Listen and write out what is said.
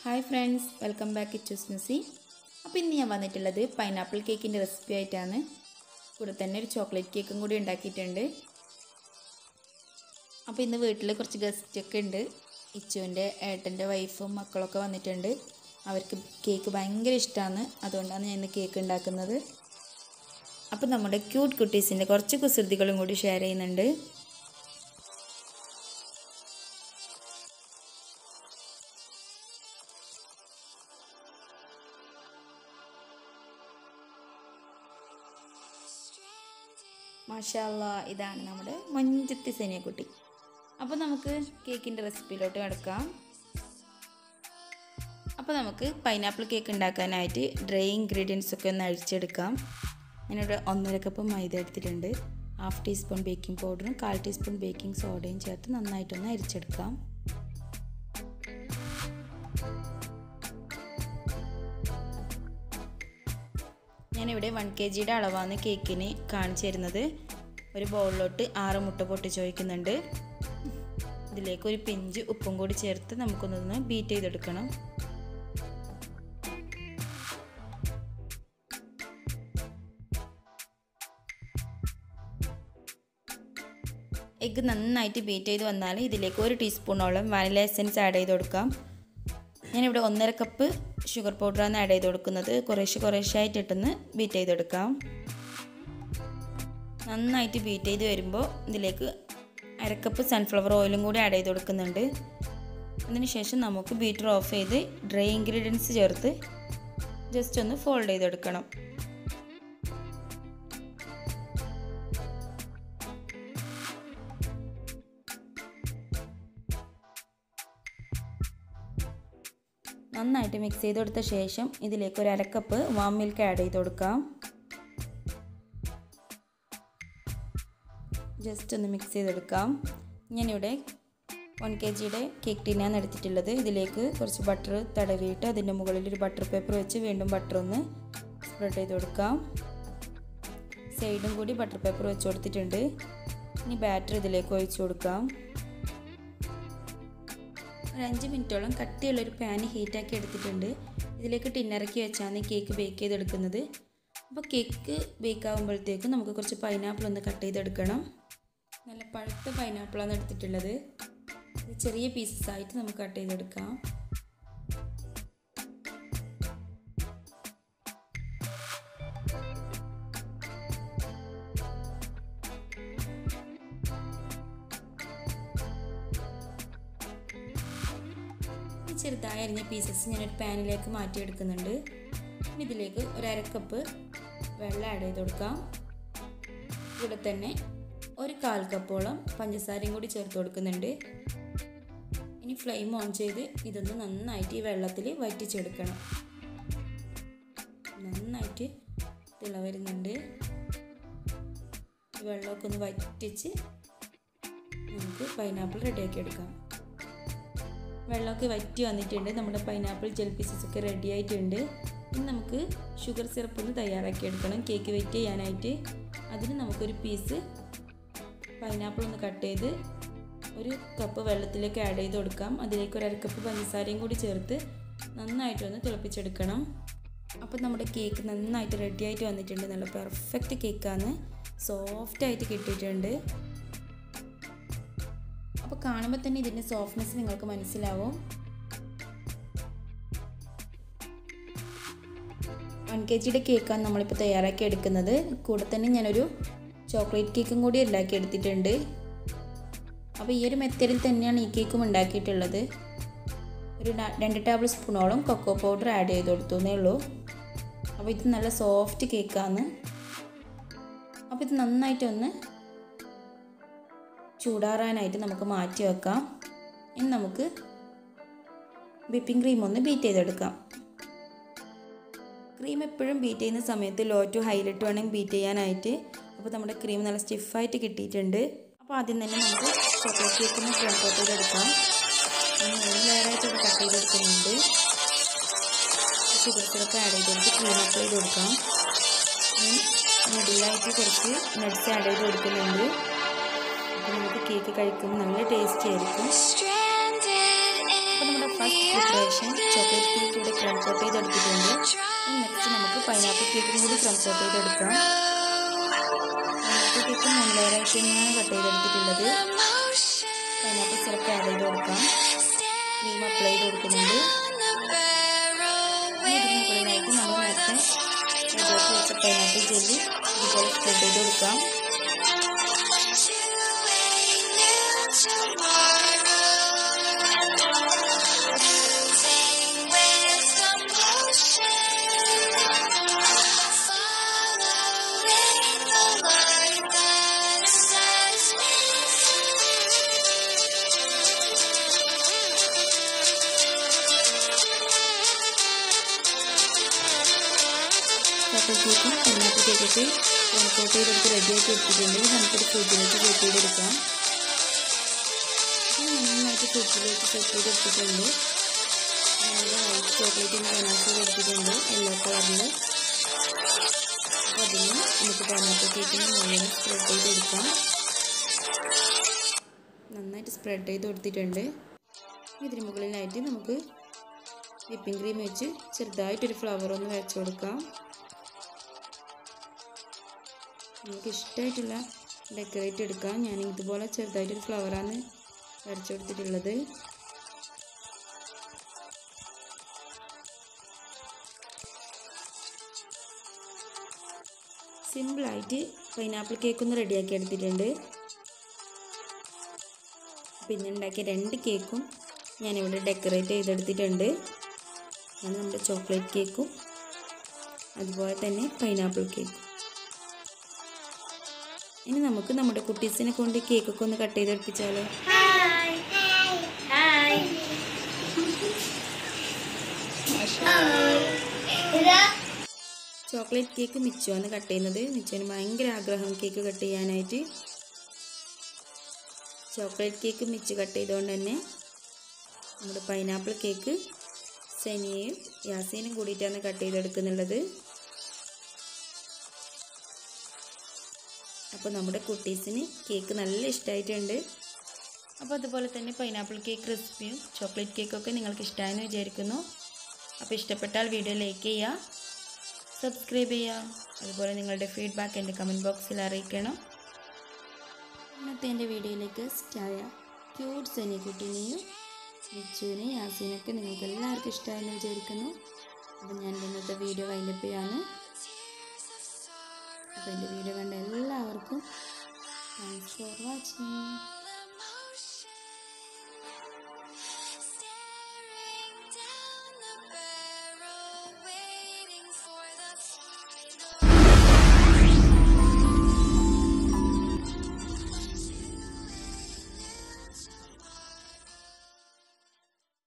hi friends welcome back to ന്യൂസി അപ്പോൾ ഇന്ന് ഞാൻ വന്നിട്ടുള്ളത് പൈനാപ്പിൾ കേക്കിൻ്റെ റെസിപ്പി ആയിട്ടാണ് കൂടെ തന്നെ ഒരു ചോക്ലേറ്റ് കേക്കും കൂടി ഉണ്ടാക്കിയിട്ടുണ്ട് അപ്പോൾ ഇന്ന് വീട്ടിൽ കുറച്ച് ഗസ്റ്റൊക്കെ ഉണ്ട് ഇച്ചുവിൻ്റെ ഏട്ടൻ്റെ വൈഫും മക്കളൊക്കെ വന്നിട്ടുണ്ട് അവർക്ക് കേക്ക് ഭയങ്കര ഇഷ്ടമാണ് അതുകൊണ്ടാണ് ഞാൻ ഇന്ന് കേക്ക് ഉണ്ടാക്കുന്നത് അപ്പോൾ നമ്മുടെ ക്യൂട്ട് കുട്ടീസിൻ്റെ കുറച്ച് കുസൃതികളും കൂടി ഷെയർ ചെയ്യുന്നുണ്ട് മാഷാല്ല ഇതാണ് നമ്മുടെ മഞ്ചത്തി സേനിയക്കുട്ടി അപ്പോൾ നമുക്ക് കേക്കിൻ്റെ റെസിപ്പിയിലോട്ട് കിടക്കാം അപ്പോൾ നമുക്ക് പൈനാപ്പിൾ കേക്ക് ഉണ്ടാക്കാനായിട്ട് ഡ്രൈ ഇൻഗ്രീഡിയൻസ് ഒക്കെ ഒന്ന് അഴിച്ചെടുക്കാം ഞാനിവിടെ ഒന്നര കപ്പ് മൈദ എടുത്തിട്ടുണ്ട് ഹാഫ് ടീസ്പൂൺ ബേക്കിംഗ് പൗഡറും കാൽ ടീസ്പൂൺ ബേക്കിംഗ് സോഡയും ചേർത്ത് നന്നായിട്ടൊന്ന് അരിച്ചെടുക്കാം ഞാനിവിടെ വൺ കെ ജിയുടെ അളവാണ് കേക്കിന് കാണിച്ചു തരുന്നത് ഒരു ബൗളിലോട്ട് ആറ് മുട്ട പൊട്ടിച്ച് വയ്ക്കുന്നുണ്ട് ഇതിലേക്ക് ഒരു പിഞ്ച് ഉപ്പും കൂടി ചേർത്ത് നമുക്കൊന്നൊന്ന് ബീറ്റ് ചെയ്തെടുക്കണം എഗ്ഗ് നന്നായിട്ട് ബീറ്റ് ചെയ്ത് വന്നാൽ ഇതിലേക്ക് ഒരു ടീസ്പൂണോളം വാനില എസൻസ് ആഡ് ചെയ്ത് കൊടുക്കാം ഞാനിവിടെ ഒന്നര കപ്പ് ഷുഗർ പൗഡറാണ് ആഡ് ചെയ്ത് കൊടുക്കുന്നത് കുറേശ്ശെ കുറേശ്ശെ ആയിട്ട് ഇട്ടൊന്ന് ബീറ്റ് ചെയ്തെടുക്കാം നന്നായിട്ട് ബീറ്റ് ചെയ്ത് വരുമ്പോൾ ഇതിലേക്ക് അരക്കപ്പ് സൺഫ്ലവർ ഓയിലും കൂടി ആഡ് ചെയ്ത് കൊടുക്കുന്നുണ്ട് അതിനുശേഷം നമുക്ക് ബീറ്റർ ഓഫ് ചെയ്ത് ഡ്രൈ ഇൻഗ്രീഡിയൻസ് ചേർത്ത് ജസ്റ്റ് ഒന്ന് ഫോൾഡ് ചെയ്തെടുക്കണം നന്നായിട്ട് മിക്സ് ചെയ്ത് കൊടുത്ത ശേഷം ഇതിലേക്ക് ഒരു അരക്കപ്പ് വാം മിൽക്ക് ആഡ് ചെയ്ത് കൊടുക്കാം ജസ്റ്റ് ഒന്ന് മിക്സ് ചെയ്തെടുക്കാം ഞാനിവിടെ വൺ കെ ജിയുടെ കേക്ക് ടീനാണ് എടുത്തിട്ടുള്ളത് ഇതിലേക്ക് കുറച്ച് ബട്ടർ തടവിയിട്ട് അതിൻ്റെ മുകളിൽ ഒരു ബട്ടർ പേപ്പർ വെച്ച് വീണ്ടും ബട്ടർ ഒന്ന് സ്പ്രെഡ് ചെയ്ത് കൊടുക്കാം സൈഡും കൂടി ബട്ടർ പേപ്പർ വെച്ച് കൊടുത്തിട്ടുണ്ട് ഇനി ബാറ്റർ ഇതിലേക്ക് ഒഴിച്ചു കൊടുക്കാം ഒരു അഞ്ച് മിനിറ്റോളം കട്ടിയുള്ളൊരു പാൻ ഹീറ്റാക്കി എടുത്തിട്ടുണ്ട് ഇതിലേക്ക് ടിന്നിറക്കി വെച്ചാണ് കേക്ക് ബേക്ക് ചെയ്തെടുക്കുന്നത് അപ്പോൾ കേക്ക് ബേക്ക് ആകുമ്പോഴത്തേക്കും നമുക്ക് കുറച്ച് പൈനാപ്പിൾ ഒന്ന് കട്ട് ചെയ്തെടുക്കണം നല്ല പഴുത്ത പൈനാപ്പിളാണ് എടുത്തിട്ടുള്ളത് ഇത് ചെറിയ പീസസ് ആയിട്ട് നമുക്ക് കട്ട് ചെയ്തെടുക്കാം ഈ ചെറുതായി അരിഞ്ഞ പീസസ് ഞാനൊരു പാനിലേക്ക് മാറ്റിയെടുക്കുന്നുണ്ട് ഇതിലേക്ക് ഒരു അരക്കപ്പ് വെള്ളം ആഡ് ചെയ്ത് കൊടുക്കാം ഇവിടെ തന്നെ ഒരു കാൽ കപ്പോളം പഞ്ചസാരയും കൂടി ചേർത്ത് കൊടുക്കുന്നുണ്ട് ഇനി ഫ്ലെയിം ഓൺ ചെയ്ത് ഇതൊന്ന് നന്നായിട്ട് ഈ വെള്ളത്തിൽ വറ്റിച്ചെടുക്കണം നന്നായിട്ട് തിള വരുന്നുണ്ട് വെള്ളമൊക്കെ ഒന്ന് വറ്റിച്ച് നമുക്ക് പൈനാപ്പിൾ റെഡിയാക്കി എടുക്കാം വെള്ളമൊക്കെ വറ്റി വന്നിട്ടുണ്ട് നമ്മുടെ പൈനാപ്പിൾ ജെൽ പീസസ് ഒക്കെ റെഡി ആയിട്ടുണ്ട് ഇനി നമുക്ക് ഷുഗർ സിറപ്പ് ഒന്ന് തയ്യാറാക്കി എടുക്കണം കേക്ക് വെയിറ്റ് ചെയ്യാനായിട്ട് അതിന് നമുക്കൊരു പീസ് പൈനാപ്പിൾ ഒന്ന് കട്ട് ചെയ്ത് ഒരു കപ്പ് വെള്ളത്തിലേക്ക് ആഡ് ചെയ്ത് കൊടുക്കാം അതിലേക്ക് ഒരു അരക്കപ്പ് പഞ്ചസാരയും കൂടി ചേർത്ത് നന്നായിട്ടൊന്ന് തിളപ്പിച്ചെടുക്കണം അപ്പോൾ നമ്മുടെ കേക്ക് നന്നായിട്ട് റെഡി ആയിട്ട് വന്നിട്ടുണ്ട് നല്ല പെർഫെക്റ്റ് കേക്കാണ് സോഫ്റ്റ് ആയിട്ട് കിട്ടിയിട്ടുണ്ട് അപ്പോൾ കാണുമ്പോൾ തന്നെ ഇതിൻ്റെ സോഫ്റ്റ്നെസ് നിങ്ങൾക്ക് മനസ്സിലാവും വൺ കെ ജിയുടെ കേക്കാണ് നമ്മളിപ്പോൾ തയ്യാറാക്കി എടുക്കുന്നത് കൂടെ തന്നെ ഞാനൊരു ചോക്ലേറ്റ് കേക്കും കൂടി ഉണ്ടാക്കി എടുത്തിട്ടുണ്ട് അപ്പോൾ ഈ ഒരു മെത്തേഡിൽ തന്നെയാണ് ഈ കേക്കും ഉണ്ടാക്കിയിട്ടുള്ളത് ഒരു രണ്ട് ടേബിൾ സ്പൂണോളം കൊക്കോ പൗഡർ ആഡ് ചെയ്ത് കൊടുത്തേ ഉള്ളൂ അപ്പോൾ ഇത് നല്ല സോഫ്റ്റ് കേക്കാണ് അപ്പോൾ ഇത് നന്നായിട്ടൊന്ന് ചൂടാറാനായിട്ട് നമുക്ക് മാറ്റി വെക്കാം ഇനി നമുക്ക് വിപ്പിംഗ് ക്രീം ഒന്ന് ബീറ്റ് ചെയ്തെടുക്കാം ക്രീം എപ്പോഴും ബീറ്റ് ചെയ്യുന്ന സമയത്ത് ലോ ടു ഹൈലൈറ്റ് വേണം ബീറ്റ് ചെയ്യാനായിട്ട് അപ്പോൾ നമ്മുടെ ക്രീം നല്ല സ്റ്റിഫായിട്ട് കിട്ടിയിട്ടുണ്ട് അപ്പോൾ ആദ്യം തന്നെ നമുക്ക് ചോക്ലേറ്റ് കേക്കിന് ഫ്രണ്ട് കോട്ട് ചെയ്തെടുക്കാം മൂന്ന് ലെയറായിട്ട് ഇവിടെ കട്ട് ചെയ്തെടുക്കുന്നുണ്ട് ഷുഗർ സിറപ്പ് ആഡ് ചെയ്തെടുത്ത് ക്രീം അപ്ലൈ ചെയ്ത് കൊടുക്കാം മിഡിലായിട്ട് കുറച്ച് നട്ട്സ് ആഡ് ചെയ്ത് കൊടുക്കുന്നുണ്ട് അപ്പോൾ നമുക്ക് കേക്ക് കഴിക്കുമ്പോൾ നല്ല ടേസ്റ്റ് ആയിരിക്കും അപ്പോൾ നമ്മുടെ ഫസ്റ്റ് പ്രിപ്പറേഷൻ ചോക്ലേറ്റ് കേക്ക് ഇവിടെ ക്രം കോട്ട് ചെയ്തെടുത്തിട്ടുണ്ട് നെക്സ്റ്റ് നമുക്ക് പൈനാപ്പിൾ കേക്കും കൂടി ക്രം കോട്ട് ചെയ്തെടുക്കാം പൈനാപ്പിൾ കേക്ക് മൂന്ന് ലെയറായിട്ട് തന്നെയാണ് കട്ട് ചെയ്തെടുത്തിട്ടുള്ളത് പൈനാപ്പിൾ സിറപ്പ് ആഡ് ചെയ്ത് കൊടുക്കാം ക്രീം അപ്ലൈ ചെയ്ത് കൊടുക്കുന്നുണ്ട് ഇതിന് മുകളിലായിട്ട് നമ്മൾ നേരത്തെ റെഡിയാക്കി വെച്ച പൈനാപ്പിൾ ജെല്ലി ഇതുപോലെ സ്പ്രെഡ് ചെയ്ത് കൊടുക്കാം ചോക്ലേറ്റ് കേക്കും പൈനാപ്പിൾ കേക്കൊക്കെ കോട്ട് ചെയ്തെടുത്ത് റെഡിയാക്കി എടുത്തിട്ടുണ്ട് നമുക്കൊരു ഫ്രിഡ്ജിലേക്ക് സെറ്റ് ചെയ്തെടുക്കാം ഇത് നന്നായിട്ട് ഫ്രിഡ്ജിലേക്ക് സെറ്റ് ചെയ്തെടുത്തിട്ടുണ്ട് നമ്മുടെ വൈറ്റ് ചോക്ലേറ്റ് ഗനാസ് ചെയ്തെടുത്തിട്ടുണ്ട് യെല്ലോ കളറിൽ അപ്പോൾ അതിന് നമുക്ക് പൈനാപ്പിൾ കേക്കിന് മുഴുവൻ സ്പ്രെഡ് ചെയ്തെടുക്കാം നന്നായിട്ട് സ്പ്രെഡ് ചെയ്ത് കൊടുത്തിട്ടുണ്ട് ഇതിന് മുകളിലായിട്ട് നമുക്ക് വിപ്പിംഗ് ക്രീം വെച്ച് ചെറുതായിട്ടൊരു ഫ്ലവർ ഒന്ന് വെച്ച് കൊടുക്കാം നമുക്ക് ഇഷ്ടമായിട്ടുള്ള ഡെക്കറേറ്റ് എടുക്കാം ഞാൻ ഇതുപോലെ ചെറുതായിട്ടൊരു ഫ്ലവറാണ് വരച്ചു കൊടുത്തിട്ടുള്ളത് സിമ്പിളായിട്ട് പൈനാപ്പിൾ കേക്ക് ഒന്ന് റെഡിയാക്കി എടുത്തിട്ടുണ്ട് പിന്നെ ഉണ്ടാക്കിയ രണ്ട് കേക്കും ഞാനിവിടെ ഡെക്കറേറ്റ് ചെയ്തെടുത്തിട്ടുണ്ട് അതാണ് നമ്മുടെ ചോക്ലേറ്റ് കേക്കും അതുപോലെ തന്നെ പൈനാപ്പിൾ കേക്കും ഇനി നമുക്ക് നമ്മുടെ കുട്ടീസിനെ കൊണ്ട് കേക്കൊക്കെ ഒന്ന് കട്ട് ചെയ്തെടുപ്പിച്ചാലോ ചോക്ലേറ്റ് കേക്ക് മിച്ചുവാണ് കട്ട് ചെയ്യുന്നത് മിച്ചുവിന് ഭയങ്കര ആഗ്രഹം കേക്ക് കട്ട് ചെയ്യാനായിട്ട് ചോക്ലേറ്റ് കേക്ക് മിച്ച് കട്ട് ചെയ്തുകൊണ്ട് തന്നെ നമ്മുടെ പൈനാപ്പിൾ കേക്ക് സെനിയയും യാസീനും കൂടിയിട്ടാണ് കട്ട് ചെയ്തെടുക്കുന്നുള്ളത് അപ്പോൾ നമ്മുടെ കുട്ടീസിന് കേക്ക് നല്ല ഇഷ്ടമായിട്ടുണ്ട് അപ്പോൾ അതുപോലെ തന്നെ പൈനാപ്പിൾ കേക്ക് റെസിപ്പിയും ചോക്ലേറ്റ് കേക്കൊക്കെ നിങ്ങൾക്ക് ഇഷ്ടമായെന്ന് വിചാരിക്കുന്നു അപ്പോൾ ഇഷ്ടപ്പെട്ടാൽ വീഡിയോ ലൈക്ക് ചെയ്യുക സബ്സ്ക്രൈബ് ചെയ്യുക അതുപോലെ നിങ്ങളുടെ ഫീഡ്ബാക്ക് എൻ്റെ കമൻറ്റ് ബോക്സിൽ അറിയിക്കണം ഇന്നത്തെ എൻ്റെ വീഡിയോയിലേക്ക് സ്റ്റായ ക്യൂട്ട് സെനിക്കുട്ടീനെയും വിച്ചുവിനെയും യാസീനൊക്കെ നിങ്ങൾക്ക് എല്ലാവർക്കും ഇഷ്ടമായെന്ന് വിചാരിക്കുന്നു അപ്പോൾ ഞാൻ ഇന്നത്തെ വീഡിയോ വൈൻഡപ്പ് ചെയ്യാണ് അപ്പോൾ എൻ്റെ വീഡിയോ കണ്ട എല്ലാവർക്കും താങ്ക്സ് ഫോർ വാച്ചിങ്